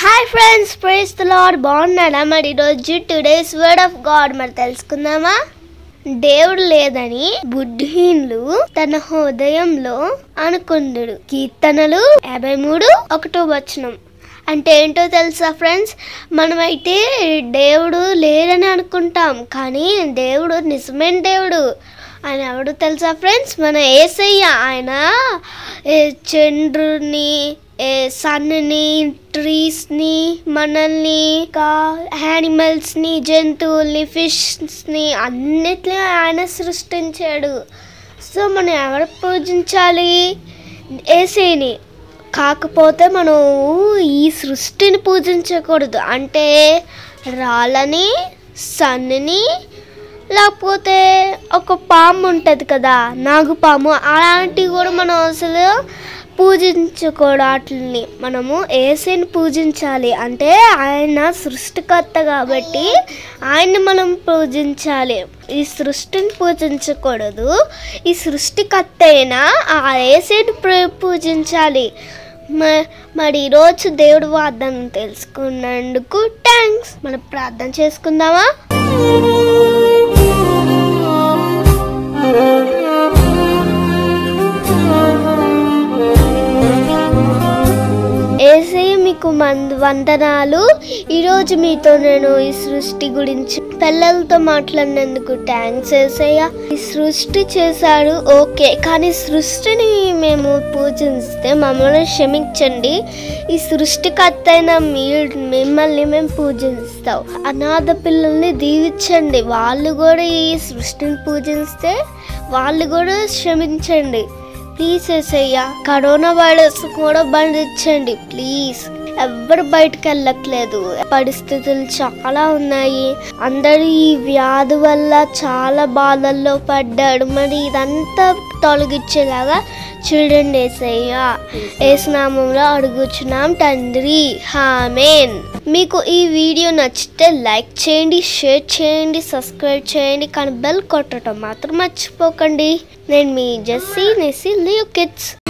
hi friends praise the lord బాగున్నాడా మరి ఈరోజు టుడేస్ వర్డ్ ఆఫ్ గాడ్ మరి తెలుసుకుందామా దేవుడు లేదని బుద్ధిహీనులు తన హృదయంలో అనుకుందుడు కీర్తనలు యాభై మూడు ఒకటో వచనం అంటే ఏంటో తెలుసా ఫ్రెండ్స్ మనమైతే దేవుడు లేదని అనుకుంటాం కానీ దేవుడు నిజమైన దేవుడు ఆయన ఎవడు తెలుసా ఫ్రెండ్స్ మన ఏసయ్య ఆయన ఏ చంద్రుని ఏ సన్ని ట్రీస్ని మనల్ని ఇంకా యానిమల్స్ని జంతువుల్ని ఫిష్ని అన్నిటిని ఆయన సృష్టించాడు సో మనం ఎవరు పూజించాలి ఏసీని కాకపోతే మనం ఈ సృష్టిని పూజించకూడదు అంటే రాళ్ళని సన్నిని లేకపోతే ఒక పాము ఉంటుంది కదా నాగుపాము అలాంటివి కూడా మనం అసలు పూజించకూడదు వాటిని మనము ఏసీని పూజించాలి అంటే ఆయన సృష్టికర్త కాబట్టి ఆయన్ని మనం పూజించాలి ఈ సృష్టిని పూజించకూడదు ఈ సృష్టికర్త అయినా ఆ ఏసీని ప్ర- పూజించాలి మ- మరి ఈరోజు దేవుడు వాగ్దానం తెలుసుకున్నందుకు థ్యాంక్స్ మనం ప్రార్థన చేసుకుందామా ఏసయ్య మీకు మంద వందనాలు ఈరోజు మీతో నేను ఈ సృష్టి గురించి పిల్లలతో మాట్లాడినందుకు థ్యాంక్స్ ఏసయ్య ఈ సృష్టి చేశాడు ఓకే కానీ సృష్టిని మేము పూజిస్తే మమ్మల్ని క్షమించండి ఈ సృష్టికర్త అయిన మీరు మిమ్మల్ని మేము పూజిస్తాం అనాథ పిల్లల్ని దీవించండి వాళ్ళు కూడా ఈ సృష్టిని పూజిస్తే వాళ్ళు కూడా క్షమించండి ప్లీజ్ ఎసయ్య కరోనా వైరస్ కూడా బంధించండి ప్లీజ్ ఎవ్వరు బయటకు వెళ్ళట్లేదు పరిస్థితులు చాలా ఉన్నాయి అందరూ ఈ వ్యాధి వల్ల చాలా బాధల్లో పడ్డాడు మరి ఇదంతా తొలగించేలాగా చూడండి ఏసయ్య ఏసునామంలో అడుగుచున్నాం తండ్రి హామేన్ మీకు ఈ వీడియో నచ్చితే లైక్ చేయండి షేర్ చేయండి సబ్స్క్రైబ్ చేయండి కానీ బెల్ కొట్టడం మాత్రం మర్చిపోకండి నేను మీ జెస్సీ నెసి లియో కిడ్స్